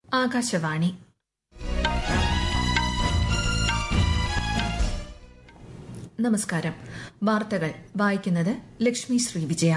ആകാശവാണി നമസ്കാരം വാർത്തകൾ വായിക്കുന്നത് ലക്ഷ്മി ശ്രീ വിജയ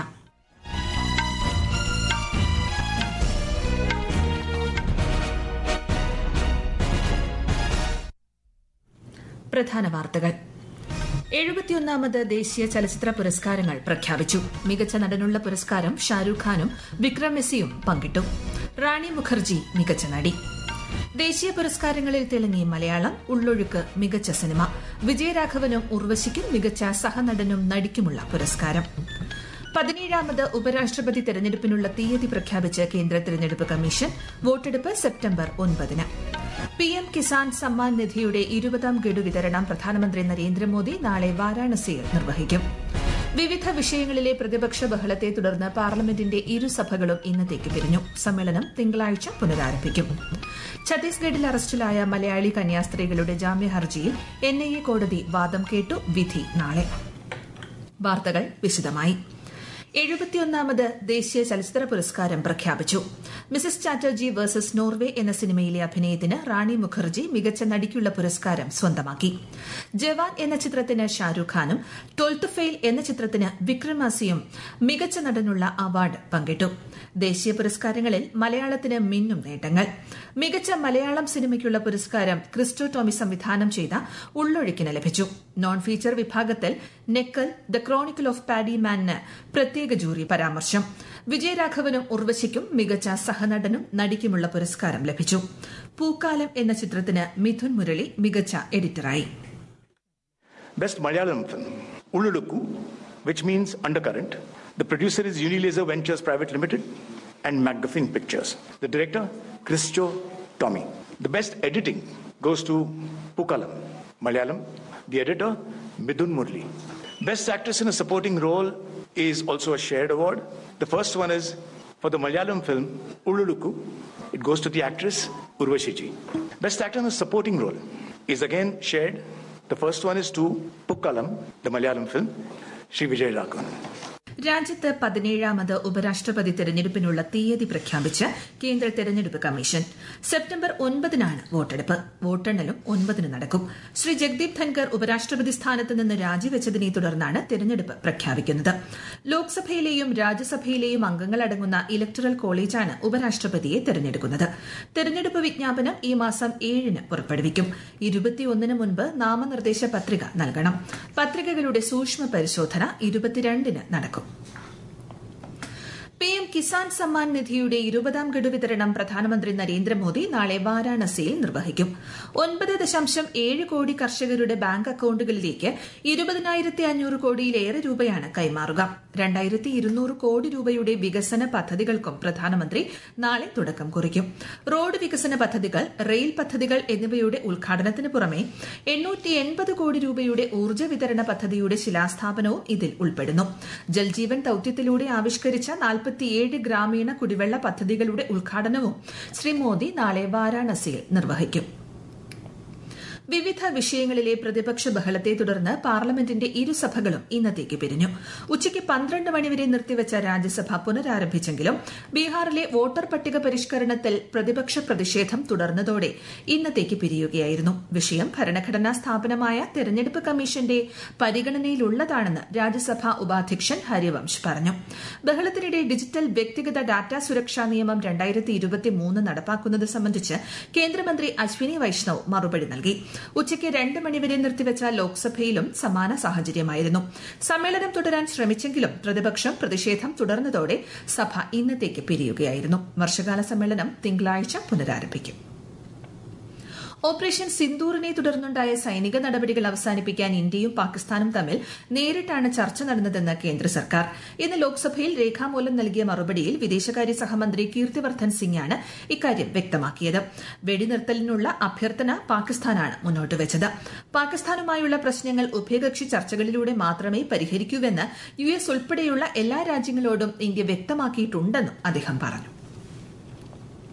പ്രധാന വാർത്തകൾ എഴുപത്തിയൊന്നാമത് ദേശീയ ചലച്ചിത്ര പുരസ്കാരങ്ങൾ പ്രഖ്യാപിച്ചു മികച്ച നടനുള്ള പുരസ്കാരം ഷാരൂഖ് ഖാനും വിക്രം മെസ്സിയും പങ്കിട്ടു റാണി മുഖർജി മികച്ച നടി ദേശീയ പുരസ്കാരങ്ങളിൽ തിളങ്ങി മലയാളം ഉള്ളൊഴുക്ക് മികച്ച സിനിമ വിജയരാഘവനും ഉർവശിക്കും മികച്ച സഹനടനും നടിക്കുമുള്ള പുരസ്കാരം പതിനേഴാമത് ഉപരാഷ്ട്രപതി തെരഞ്ഞെടുപ്പിനുള്ള തീയതി പ്രഖ്യാപിച്ച് കേന്ദ്ര തെരഞ്ഞെടുപ്പ് കമ്മീഷൻ വോട്ടെടുപ്പ് സെപ്റ്റംബർ ഒൻപതിന് പിഎം കിസാൻ സമ്മാൻ നിധിയുടെ ഇരുപതാം ഗഡു വിതരണം പ്രധാനമന്ത്രി നരേന്ദ്രമോദി നാളെ വാരാണസിയിൽ നിർവഹിക്കും വിവിധ വിഷയങ്ങളിലെ പ്രതിപക്ഷ ബഹളത്തെ തുടർന്ന് പാർലമെന്റിന്റെ ഇരുസഭകളും ഇന്നത്തേക്ക് പിരിഞ്ഞു സമ്മേളനം തിങ്കളാഴ്ച പുനരാരംഭിക്കും ഛത്തീസ്ഗഡിൽ അറസ്റ്റിലായ മലയാളി കന്യാസ്ത്രീകളുടെ ജാമ്യ ഹർജിയിൽ എൻഐഎ കോടതി വാദം കേട്ടു വിധി നാളെ വാർത്തകൾ വിശദമായി എഴുപത്തിയൊന്നാമത് ദേശീയ ചലച്ചിത്ര പുരസ്കാരം പ്രഖ്യാപിച്ചു മിസസ് ചാറ്റർജി വേഴ്സസ് നോർവേ എന്ന സിനിമയിലെ അഭിനയത്തിന് റാണി മുഖർജി മികച്ച നടിക്കുള്ള പുരസ്കാരം സ്വന്തമാക്കി ജവാൻ എന്ന ചിത്രത്തിന് ഷാരൂഖ് ഖാനും ട്വൽത്ത് ഫെയിൽ എന്ന ചിത്രത്തിന് വിക്രമാസിയും മികച്ച നടനുള്ള അവാർഡ് പങ്കിട്ടു ദേശീയ പുരസ്കാരങ്ങളിൽ മലയാളത്തിന് മിന്നും നേട്ടങ്ങൾ മികച്ച മലയാളം സിനിമയ്ക്കുള്ള പുരസ്കാരം ക്രിസ്റ്റോ ടോമി സംവിധാനം ചെയ്ത ഉള്ളൊഴുക്കിന് ലഭിച്ചു നോൺ ഫീച്ചർ വിഭാഗത്തിൽ Nekkal the chronicle of paddy മാനിന് പ്രത്യേക ജൂറി പരാമർശം വിജയരാഘവനും ഉർവശിക്കും മികച്ച സഹനടനും നടിക്കുമുള്ള പുരസ്കാരം ലഭിച്ചു പൂക്കാലം എന്ന ചിത്രത്തിന് മിഥുൻ മുരളി മികച്ച എഡിറ്ററായി Best Malayalam film, Ululuku, which means undercurrent. The producer is Unilaser Ventures Private Limited and McGuffin Pictures. The director, Christo Tommy. The best editing goes to Pukalam, Malayalam. The editor, Midun Murli. Best actress in a supporting role is also a shared award. The first one is for the Malayalam film Ululuku. It goes to the actress Urvashiji. Best actor in a supporting role is again shared. The first one is to Pukkalam, the Malayalam film, Sri Vijay Raghavan. രാജ്യത്ത് പതിനേഴാമത് ഉപരാഷ്ട്രപതി തെരഞ്ഞെടുപ്പിനുള്ള തീയതി പ്രഖ്യാപിച്ച് കേന്ദ്ര തെരഞ്ഞെടുപ്പ് commission September ഒൻപതിനാണ് വോട്ടെടുപ്പ് വോട്ടെണ്ണലും ഒൻപതിന് നടക്കും ശ്രീ ജഗ്ദീപ് ധൻകർ ഉപരാഷ്ട്രപതി സ്ഥാനത്ത് നിന്ന് രാജിവെച്ചതിനെ തുടർന്നാണ് തെരഞ്ഞെടുപ്പ് പ്രഖ്യാപിക്കുന്നത് ലോക്സഭയിലെയും രാജ്യസഭയിലെയും അംഗങ്ങളടങ്ങുന്ന ഇലക്ടറൽ കോളേജാണ് ഉപരാഷ്ട്രപതിയെ തെരഞ്ഞെടുക്കുന്നത് തെരഞ്ഞെടുപ്പ് വിജ്ഞാപനം ഈ മാസം ഏഴിന് പുറപ്പെടുവിക്കും ഇരുപത്തിയൊന്നിന് മുൻപ് നാമനിർദ്ദേശ പത്രിക നൽകണം പത്രികകളുടെ സൂക്ഷ്മ പരിശോധന ഇരുപത്തിരണ്ടിന് നടക്കും പിഎം കിസാൻ സമ്മാൻ നിധിയുടെ ഇരുപതാം ഗഡു വിതരണം പ്രധാനമന്ത്രി നരേന്ദ്രമോദി നാളെ വാരാണസിയിൽ നിർവഹിക്കും ഒൻപത് ദശാംശം ഏഴ് കോടി കർഷകരുടെ ബാങ്ക് അക്കൌണ്ടുകളിലേക്ക് ഇരുപതിനായിരത്തി അഞ്ഞൂറ് കോടിയിലേറെ രൂപയാണ് കൈമാറുക രണ്ടായിരത്തി ഇരുന്നൂറ് കോടി രൂപയുടെ വികസന പദ്ധതികൾക്കും പ്രധാനമന്ത്രി നാളെ തുടക്കം കുറിക്കും റോഡ് വികസന പദ്ധതികൾ റെയിൽ പദ്ധതികൾ എന്നിവയുടെ ഉദ്ഘാടനത്തിന് പുറമെ എണ്ണൂറ്റി എൺപത് കോടി രൂപയുടെ ഊർജ്ജ വിതരണ പദ്ധതിയുടെ ശിലാസ്ഥാപനവും ഇതിൽ ഉൾപ്പെടുന്നു ജൽജീവൻ ദൌത്യത്തിലൂടെ ആവിഷ്കരിച്ച നാൽപ്പത്തിയേഴ് ഗ്രാമീണ കുടിവെള്ള പദ്ധതികളുടെ ഉദ്ഘാടനവും ശ്രീ മോദി നാളെ വാരാണസിയിൽ നിർവഹിക്കും വിവിധ വിഷയങ്ങളിലെ പ്രതിപക്ഷ ബഹളത്തെ തുടർന്ന് പാർലമെന്റിന്റെ ഇരുസഭകളും ഇന്നത്തേക്ക് പിരിഞ്ഞു ഉച്ചയ്ക്ക് പന്ത്രണ്ട് മണിവരെ നിർത്തിവച്ച രാജ്യസഭ പുനരാരംഭിച്ചെങ്കിലും ബീഹാറിലെ വോട്ടർ പട്ടിക പരിഷ്കരണത്തിൽ പ്രതിപക്ഷ പ്രതിഷേധം തുടർന്നതോടെ ഇന്നത്തേക്ക് പിരിയുകയായിരുന്നു വിഷയം ഭരണഘടനാ സ്ഥാപനമായ തെരഞ്ഞെടുപ്പ് കമ്മീഷന്റെ പരിഗണനയിലുള്ളതാണെന്ന് രാജ്യസഭാ ഉപാധ്യക്ഷൻ ഹരിവംശ് പറഞ്ഞു ബഹളത്തിനിടെ ഡിജിറ്റൽ വ്യക്തിഗത ഡാറ്റാ സുരക്ഷാ നിയമം രണ്ടായിരത്തി ഇരുപത്തിമൂന്ന് നടപ്പാക്കുന്നത് സംബന്ധിച്ച് കേന്ദ്രമന്ത്രി അശ്വിനി വൈഷ്ണവ് മറുപടി നൽകി ഉച്ചയ്ക്ക് രണ്ട് മണിവരെ നിർത്തിവച്ച ലോക്സഭയിലും സമാന സാഹചര്യമായിരുന്നു സമ്മേളനം തുടരാൻ ശ്രമിച്ചെങ്കിലും പ്രതിപക്ഷം പ്രതിഷേധം തുടർന്നതോടെ സഭ ഇന്നത്തേക്ക് പിരിയുകയായിരുന്നു വർഷകാല സമ്മേളനം തിങ്കളാഴ്ച പുനരാരംഭിക്കും ഓപ്പറേഷൻ സിന്ദൂറിനെ തുടർന്നുണ്ടായ സൈനിക നടപടികൾ അവസാനിപ്പിക്കാൻ ഇന്ത്യയും പാകിസ്ഥാനും തമ്മിൽ നേരിട്ടാണ് ചർച്ച നടന്നതെന്ന് കേന്ദ്ര സർക്കാർ ഇന്ന് ലോക്സഭയിൽ രേഖാമൂലം നൽകിയ മറുപടിയിൽ വിദേശകാര്യ സഹമന്ത്രി കീർത്തിവർദ്ധൻ സിംഗാണ് ഇക്കാര്യം വ്യക്തമാക്കിയത് വെടിനിർത്തലിനുള്ള അഭ്യർത്ഥന പാകിസ്ഥാനാണ് മുന്നോട്ട് വെച്ചത് പാകിസ്ഥാനുമായുള്ള പ്രശ്നങ്ങൾ ഉഭയകക്ഷി ചർച്ചകളിലൂടെ മാത്രമേ പരിഹരിക്കൂവെന്ന് യു എസ് ഉൾപ്പെടെയുള്ള എല്ലാ രാജ്യങ്ങളോടും ഇന്ത്യ വ്യക്തമാക്കിയിട്ടുണ്ടെന്നും അദ്ദേഹം പറഞ്ഞു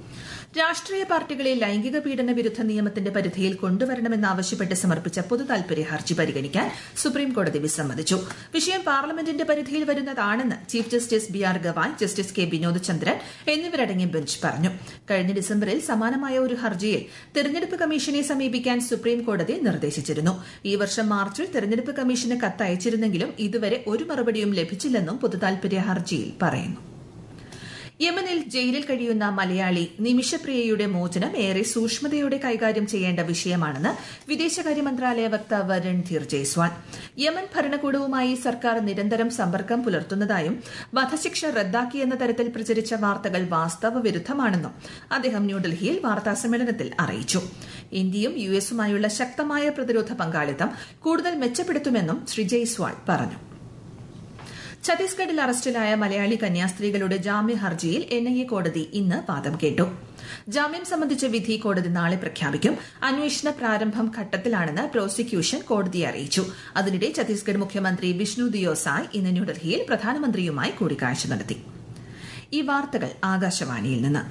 രാഷ്ട്രീയ പാർട്ടികളെ ലൈംഗിക പീഡന വിരുദ്ധ നിയമത്തിന്റെ പരിധിയിൽ കൊണ്ടുവരണമെന്നാവശ്യപ്പെട്ട് സമർപ്പിച്ച പൊതു താൽപര്യ ഹർജി പരിഗണിക്കാൻ സുപ്രീംകോടതി വിസമ്മതിച്ചു വിഷയം പാർലമെന്റിന്റെ പരിധിയിൽ വരുന്നതാണെന്ന് chief justice B R Gavai justice K Vinod Chandran എന്നിവരടങ്ങിയ ബെഞ്ച് പറഞ്ഞു കഴിഞ്ഞ ഡിസംബറിൽ സമാനമായ ഒരു ഹർജിയിൽ തെരഞ്ഞെടുപ്പ് കമ്മീഷനെ സമീപിക്കാൻ സുപ്രീംകോടതി നിർദ്ദേശിച്ചിരുന്നു ഈ വർഷം മാർച്ചിൽ തെരഞ്ഞെടുപ്പ് കമ്മീഷന് കത്തയച്ചിരുന്നെങ്കിലും ഇതുവരെ ഒരു മറുപടിയും ലഭിച്ചില്ലെന്നും പൊതുതാൽപര്യ ഹർജിയിൽ പറയുന്നു യമനിൽ ജയിലിൽ കഴിയുന്ന മലയാളി നിമിഷപ്രിയയുടെ മോചനം ഏറെ സൂക്ഷ്മതയോടെ കൈകാര്യം ചെയ്യേണ്ട വിഷയമാണെന്ന് വിദേശകാര്യ മന്ത്രാലയ വക്താവ് രൺധീർ ജയ്സ്വാൾ യമൻ ഭരണകൂടവുമായി സർക്കാർ നിരന്തരം സമ്പർക്കം പുലർത്തുന്നതായും വധശിക്ഷ റദ്ദാക്കിയെന്ന തരത്തിൽ പ്രചരിച്ച വാർത്തകൾ വാസ്തവ വിരുദ്ധമാണെന്നും അദ്ദേഹം ന്യൂഡൽഹിയിൽ വാർത്താസമ്മേളനത്തിൽ അറിയിച്ചു ഇന്ത്യയും യു എസുമായുള്ള ശക്തമായ പ്രതിരോധ പങ്കാളിത്തം കൂടുതൽ മെച്ചപ്പെടുത്തുമെന്നും ശ്രീ ജയ്സ്വാൾ പറഞ്ഞു ഛത്തീസ്ഗഡിൽ അറസ്റ്റിലായ മലയാളി കന്യാസ്ത്രീകളുടെ ജാമ്യ ഹർജിയിൽ എൻഐഎ കോടതി ഇന്ന് വാദം കേട്ടു ജാമ്യം സംബന്ധിച്ച വിധി കോടതി നാളെ പ്രഖ്യാപിക്കും അന്വേഷണ പ്രാരംഭം ഘട്ടത്തിലാണെന്ന് പ്രോസിക്യൂഷൻ കോടതിയെ അറിയിച്ചു അതിനിടെ ഛത്തീസ്ഗഡ് മുഖ്യമന്ത്രി വിഷ്ണു ദിയോസായ് ഇന്ന് ന്യൂഡൽഹിയിൽ പ്രധാനമന്ത്രിയുമായി കൂടിക്കാഴ്ച നടത്തി ഈ വാർത്തകൾ ആകാശവാണിയിൽ നിന്ന്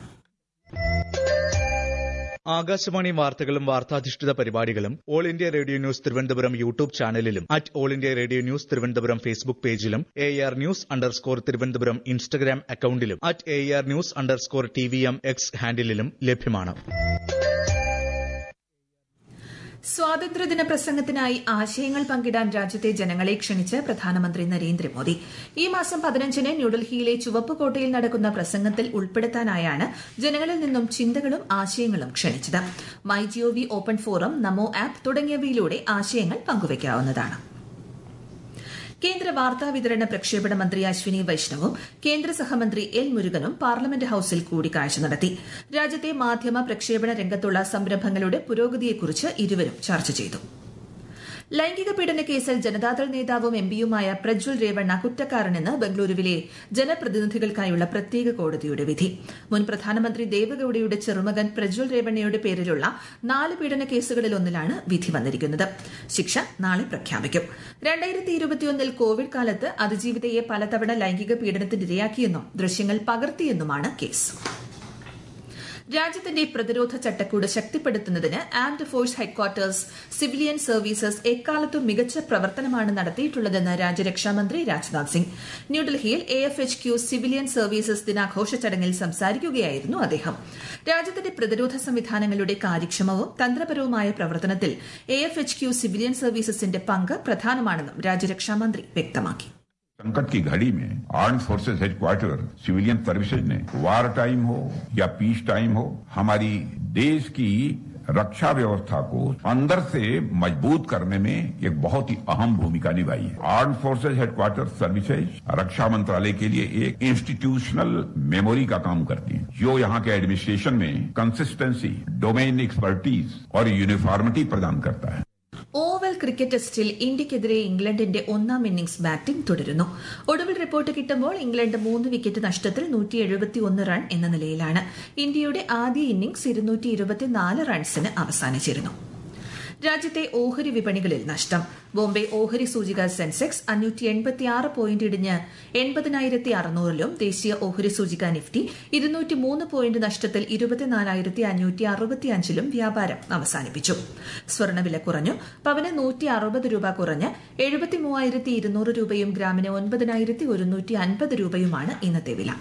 ആകാശവാണി വാർത്തകളും വാർത്താധിഷ്ഠിത പരിപാടികളും All India Radio News Thiruvananthapuram YouTube ചാനലിലും at All India Radio News Thiruvananthapuram Facebook പേജിലും A R news underscore Thiruvananthapuram Instagram അക്കൌണ്ടിലും at A R news underscore T V M X ഹാൻഡിലും ലഭ്യമാണ് സ്വാതന്ത്ര്യദിന പ്രസംഗത്തിനായി ആശയങ്ങൾ പങ്കിടാൻ രാജ്യത്തെ ജനങ്ങളെ ക്ഷണിച്ച് പ്രധാനമന്ത്രി നരേന്ദ്രമോദി ഈ മാസം പതിനഞ്ചിന് ന്യൂഡൽഹിയിലെ ചുവപ്പുകോട്ടയിൽ നടക്കുന്ന പ്രസംഗത്തിൽ ഉൾപ്പെടുത്താനായാണ് ജനങ്ങളിൽ നിന്നും ചിന്തകളും ആശയങ്ങളും ക്ഷണിച്ചത് my GOV open forum NaMo app തുടങ്ങിയവയിലൂടെ ആശയങ്ങൾ പങ്കുവയ്ക്കാവുന്നതാണ് കേന്ദ്ര വാർത്താ വിതരണ പ്രക്ഷേപണ മന്ത്രി അശ്വിനി വൈഷ്ണവും കേന്ദ്ര സഹമന്ത്രി എൽ മുരുകനും പാർലമെന്റ് ഹൌസിൽ കൂടിക്കാഴ്ച നടത്തി രാജ്യത്തെ മാധ്യമ പ്രക്ഷേപണ രംഗത്തുള്ള സംരംഭങ്ങളുടെ പുരോഗതിയെക്കുറിച്ച് ഇരുവരും ചർച്ച ചെയ്തു ലൈംഗിക പീഡന കേസിൽ ജനതാദൾ നേതാവും എംപിയുമായ പ്രജ്വൽ രേവണ്ണ കുറ്റക്കാരനെന്ന് ബംഗളൂരുവിലെ ജനപ്രതിനിധികൾക്കായുള്ള പ്രത്യേക കോടതിയുടെ വിധി മുൻ പ്രധാനമന്ത്രി ദേവഗൌഡയുടെ ചെറുമകൻ പ്രജ്വൽ രേവണ്ണയുടെ പേരിലുള്ള നാല് പീഡന കേസുകളിലൊന്നിലാണ് വിധി വന്നിരിക്കുന്നത് ശിക്ഷ നാളെ പ്രഖ്യാപിക്കും രണ്ടായിരത്തി ഇരുപത്തിയൊന്നിൽ കോവിഡ് കാലത്ത് അതിജീവിതയെ പലതവണ ലൈംഗിക പീഡനത്തിനിരയാക്കിയെന്നും ദൃശ്യങ്ങൾ പകർത്തിയെന്നുമാണ് കേസ് രാജ്യത്തിന്റെ പ്രതിരോധ ചട്ടക്കൂട് ശക്തിപ്പെടുത്തുന്നതിന് armed force headquarters civilian services എക്കാലത്തും മികച്ച പ്രവർത്തനമാണ് നടത്തിയിട്ടുള്ളതെന്ന് രാജ്യരക്ഷാമന്ത്രി രാജ്നാഥ് സിംഗ് ന്യൂഡൽഹിയിൽ A F H Q civilian services ദിനാഘോഷ ചടങ്ങിൽ സംസാരിക്കുകയായിരുന്നു അദ്ദേഹം രാജ്യത്തിന്റെ പ്രതിരോധ സംവിധാനങ്ങളുടെ കാര്യക്ഷമവും തന്ത്രപരവുമായ പ്രവർത്തനത്തിൽ A F H Q civilian സർവീസസിന്റെ പങ്ക് പ്രധാനമാണെന്നും രാജ്യരക്ഷാമന്ത്രി വ്യക്തമാക്കി संकट की घड़ी में arm forces headquarter civilian services ने वार टाइम हो या पीस टाइम हो हमारी देश की रक्षा व्यवस्था को अंदर से मजबूत करने में एक बहुत ही अहम भूमिका निभाई है आर्म फोर्सेज हेडक्वार्टर सर्विसेज रक्षा मंत्रालय के लिए एक इंस्टीट्यूशनल मेमोरी का काम करती है जो यहाँ के एडमिनिस्ट्रेशन में कंसिस्टेंसी डोमेन एक्सपर्टीज और यूनिफॉर्मिटी प्रदान करता है ഓവൽ ക്രിക്കറ്റ് ടെസ്റ്റിൽ ഇന്ത്യക്കെതിരെ ഇംഗ്ലണ്ടിന്റെ ഒന്നാം ഇന്നിംഗ്സ് ബാറ്റിംഗ് തുടരുന്നു ഒടുവിൽ റിപ്പോർട്ട് കിട്ടുമ്പോൾ ഇംഗ്ലണ്ട് മൂന്ന് വിക്കറ്റ് നഷ്ടത്തിൽ റൺ എന്ന നിലയിലാണ് ഇന്ത്യയുടെ ആദ്യ ഇന്നിംഗ്സ് ഇരുന്നൂറ്റി റൺസിന് അവസാനിച്ചിരുന്നു രാജ്യത്തെ ഓഹരി വിപണികളിൽ നഷ്ടം ബോംബെ ഓഹരി സൂചിക സെൻസെക്സ് അഞ്ഞൂറ്റി എൺപത്തിയാറ് പോയിന്റ് ഇടിഞ്ഞ് എൺപതിനായിരത്തി അറുന്നൂറിലും ദേശീയ ഓഹരി സൂചിക നിഫ്റ്റി ഇരുന്നൂറ്റി മൂന്ന് പോയിന്റ് നഷ്ടത്തിൽ ഇരുപത്തിനാലായിരത്തി അഞ്ഞൂറ്റി അറുപത്തിയഞ്ചിലും വ്യാപാരം അവസാനിപ്പിച്ചു സ്വർണ്ണവില കുറഞ്ഞു പവന് നൂറ്റി അറുപത് രൂപ കുറഞ്ഞ് എഴുപത്തി മൂവായിരത്തി ഇരുന്നൂറ് രൂപയും ഗ്രാമിന് ഒൻപതിനായിരത്തി ഒരുന്നൂറ്റി അൻപത് രൂപയുമാണ് ഇന്നത്തെ വില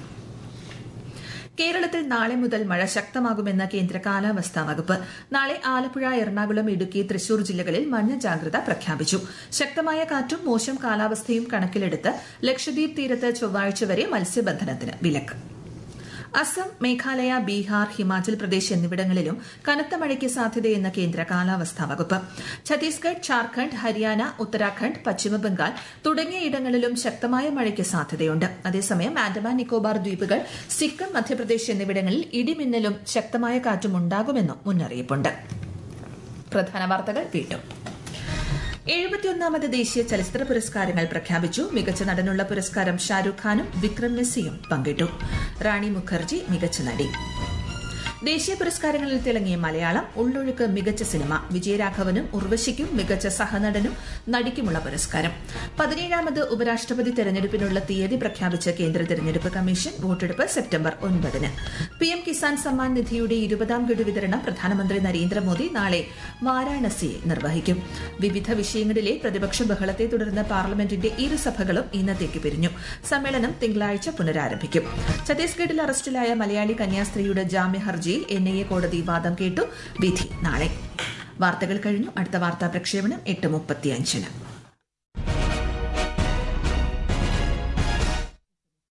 കേരളത്തിൽ നാളെ മുതൽ മഴ ശക്തമാകുമെന്ന് കേന്ദ്ര കാലാവസ്ഥാ വകുപ്പ് നാളെ ആലപ്പുഴ എറണാകുളം ഇടുക്കി തൃശൂർ ജില്ലകളിൽ മഞ്ഞ ജാഗ്രത പ്രഖ്യാപിച്ചു ശക്തമായ കാറ്റും മോശം കാലാവസ്ഥയും കണക്കിലെടുത്ത് ലക്ഷദ്വീപ് തീരത്ത് ചൊവ്വാഴ്ച വരെ മത്സ്യബന്ധനത്തിന് വിലക്ക് അസം മേഘാലയ ബീഹാർ ഹിമാചൽ പ്രദേശ് എന്നിവിടങ്ങളിലും കനത്ത മഴയ്ക്ക് സാധ്യതയെന്ന് കേന്ദ്ര കാലാവസ്ഥാ വകുപ്പ് ഛത്തീസ്ഗഡ് ഝാർഖണ്ഡ് ഹരിയാന ഉത്തരാഖണ്ഡ് പശ്ചിമബംഗാൾ തുടങ്ങിയ ഇടങ്ങളിലും ശക്തമായ മഴയ്ക്ക് സാധ്യതയുണ്ട് അതേസമയം ആൻഡമാൻ നിക്കോബാർ ദ്വീപുകൾ സിക്കിം മധ്യപ്രദേശ് എന്നിവിടങ്ങളിൽ ഇടിമിന്നലും ശക്തമായ കാറ്റും ഉണ്ടാകുമെന്നും മുന്നറിയിപ്പുണ്ട് പ്രധാന വാർത്തകൾ വീണ്ടും എഴുപത്തിയൊന്നാമത് ദേശീയ ചലച്ചിത്ര പുരസ്കാരങ്ങൾ പ്രഖ്യാപിച്ചു മികച്ച നടനുള്ള പുരസ്കാരം ഷാരൂഖ് ഖാനും വിക്രം മെസ്സിയും പങ്കിട്ടു റാണി മുഖർജി മികച്ച നടി ദേശീയ പുരസ്കാരങ്ങളിൽ തിളങ്ങിയ മലയാളം ഉള്ളൊഴുക്ക് മികച്ച സിനിമ വിജയരാഘവനും ഉർവശിക്കും മികച്ച സഹനടനും നടിക്കുമുള്ള പുരസ്കാരം പതിനേഴാമത് ഉപരാഷ്ട്രപതി തെരഞ്ഞെടുപ്പിനുള്ള തീയതി പ്രഖ്യാപിച്ച കേന്ദ്ര തെരഞ്ഞെടുപ്പ് കമ്മീഷൻ വോട്ടെടുപ്പ് സെപ്റ്റംബർ ഒൻപതിന് പിഎം കിസാൻ സമ്മാൻ നിധിയുടെ ഇരുപതാം ഗഡു വിതരണം പ്രധാനമന്ത്രി നരേന്ദ്രമോദി നാളെ വാരാണസിയിൽ നിർവഹിക്കും വിവിധ വിഷയങ്ങളിലെ പ്രതിപക്ഷ ബഹളത്തെ തുടർന്ന് പാർലമെന്റിന്റെ ഇരുസഭകളും ഇന്നത്തേക്ക് പിരിഞ്ഞു സമ്മേളനം തിങ്കളാഴ്ച പുനരാരംഭിക്കും ഛത്തീസ്ഗഡിൽ അറസ്റ്റിലായ മലയാളി കന്യാസ്ത്രീയുടെ ജാമ്യ ഹർജിയിൽ എൻഐഎ കോടതി വാദം കേട്ടു വിധി നാളെ വാർത്തകൾ കഴിഞ്ഞു അടുത്ത വാർത്താ പ്രക്ഷേപണം എട്ട് മുപ്പത്തിയഞ്ചിന്